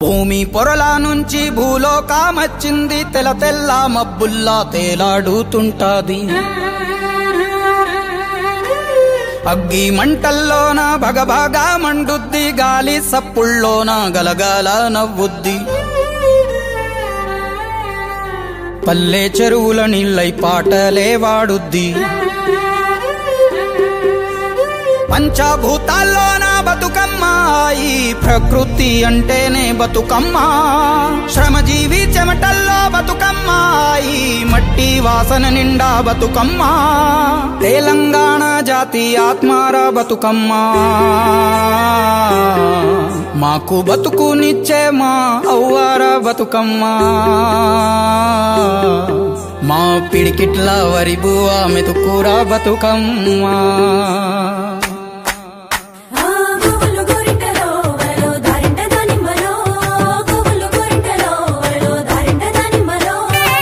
భూమి పొరల నుంచి భూలోకామచ్చింది తెల తెల్ల మబ్బుల్లా తేలాడుతుంటాది అగ్గి మంటల్లోన భగభగా మండుద్ది గాలి సప్పుల్లోన గలగల నవ్వుద్ది పల్లె చెరువుల నీళ్ళై పాటలే వాడుద్ది పంచభూతాల్లోన బతుకమ్మ ఈ ప్రకృతి అంటేనే బతుకమ్మ శ్రమజీవి చెమటల్లో బతుకమ్మ ఈ మట్టి వాసన నిండా బతుకమ్మ తెలంగాణ జాతి ఆత్మార బతుకమ్మ మాకు బతుకునిచ్చే మా అవ్వార బతుకమ్మ మా పిడికిట్ల వరి బువ్వ మెతుకురా బతుకమ్మ ఆ గోవులు గోరింటలో వలో దారింట దానిమ్మలో గోవులు గోరింటలో వలో దారింట దానిమ్మలో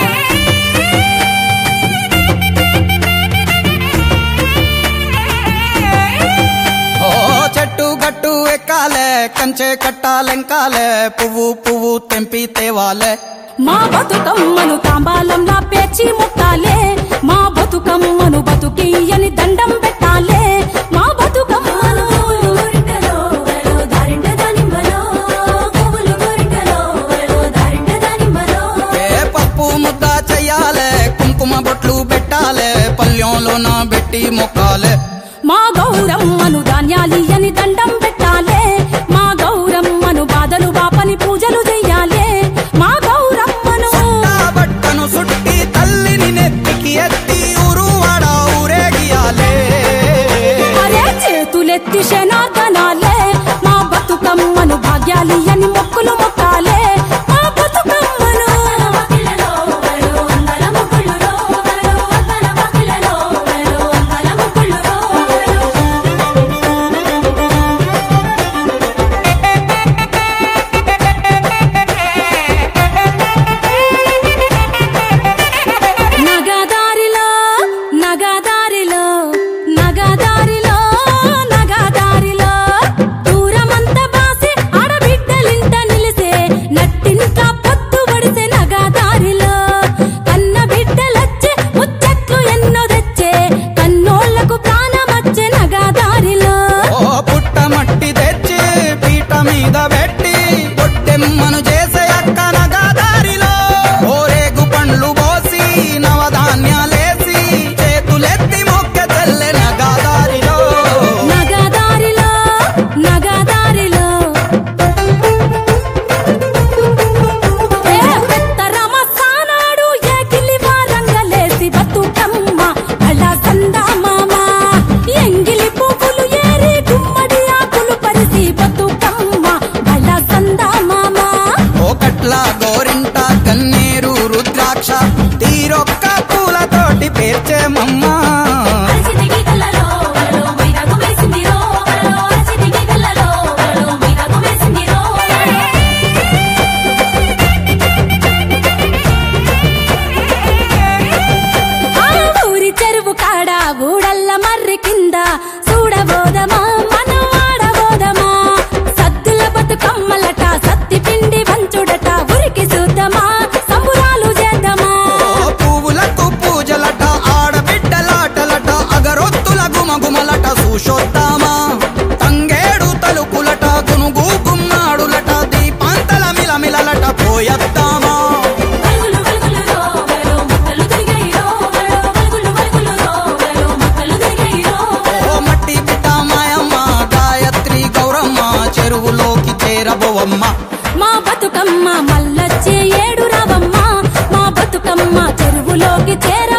ఓ చెట్టు గట్టు ఎక్కాలే కంచె కట్టాలెంకాలే పువ్వు పువ్వు తెంపి తేవాలే మా బతుకమ్మను తాంబాలంలా పేర్చి ముట్టాలే మా బతుకమ్మను బతుకియ్యని దండం పెట్టాలే మా బతుకమ్మను గోరింటలో వలో దారింట దానిమ్మలో గోవులు గోరింటలో వలో దారింట దానిమ్మలో ఏ పప్పు ముద్ద చెయ్యాలే కుంకుమ బొట్లు పెట్టాలే పల్లెంలో నా పెట్టి మొక్కాలే మా గౌరమ్మను ధాన్యాలియని దండం పెట్టాలే మా గౌరమ్మను బాధలు బాపని పూజలు చెయ్యాలే మా గౌరమ్మను నా బట్టను సుట్టి తల్లిని నెత్తికి ఎత్తి ఊరువాడ ఊరేగియాలే అరే చేతులెత్తి శనార్దనాలే మా బతుకమ్మను భాగ్యాలియని మొక్కులు మొక్కాలే మా బతుకమ్మను నగదారిలో నగదారిలో నగదారిలో నగదారిలో దూరమంత బాసి ఆడబిడ్డలింట నిలిసే నట్టింట పొత్తు పడిసే నగదారిలో కన్న బిడ్డలొచ్చే ముచ్చట్లు ఎన్నో తెచ్చే కన్నోళ్లకు ప్రాణమచ్చే నగదారిలో ఓ పుట్ట మట్టి తెచ్చి పీట మీద పెట్టి పొట్టెమ్మను చేసే అక్క నగదారిలో ఓరేగు పండ్లు పోసి నవధాన్యాలేసి చేతులెత్తి మొక్క చెల్లె నగదారిలో నగదారిలో నగదారిలో ఏ పెత్తరమ సానాడు ఏకిలి వారంగలేసి బతుకమ్మ అళ సందా మామ ఎంగిలి పువ్వులు ఏరి గుమ్మడి ఆకులు పరిసి బతుకమ్మ అళ సందా మామ ఓ కట్ల గోరింట కన్నీరు రుద్రాక్ష తీరొక్క పూలతోటి పేర్చేమమ్మ అరచితికి కల్లలో వలలో మైదాకు వేసిందిరో వలలో అరచితికి కల్లలో వలలో మైదాకు వేసిందిరో ఆ ఊరి చెరువు కాడ ఊడల్ల మర్రి కింద చూడబోదమా మనం ఆడబోదమా సద్దుల బతుకమ్మలట సత్తి పిండి వంచుడట ఉరికి చూద్దామా సంబురాలు చేద్దామా ఓ పువ్వులకు పూజలట ఆడబిడ్డలాటలట అగరొత్తుల గుమగుమలట సూషోద్దామా తంగేడు తలుపులట గునుగు గుమ్మాడులట దీపాంతల మిలమిలలట పోయొద్దామా వలుగులు వలుగులురో వలలో మొక్కలు తిరిగాయిరో వలలో వలుగులు వలుగులురో వలలో మొక్కలు తిరిగాయిరో ఓ మట్టి బిడ్డ మాయమ్మ గాయత్రి గౌరమ్మ చెరువులోకి చేరబోవమ్మ మా బతుకమ్మ మల్లొచ్చే ఏడు రావమ్మ మా బతుకమ్మ చెరువులోకి చేర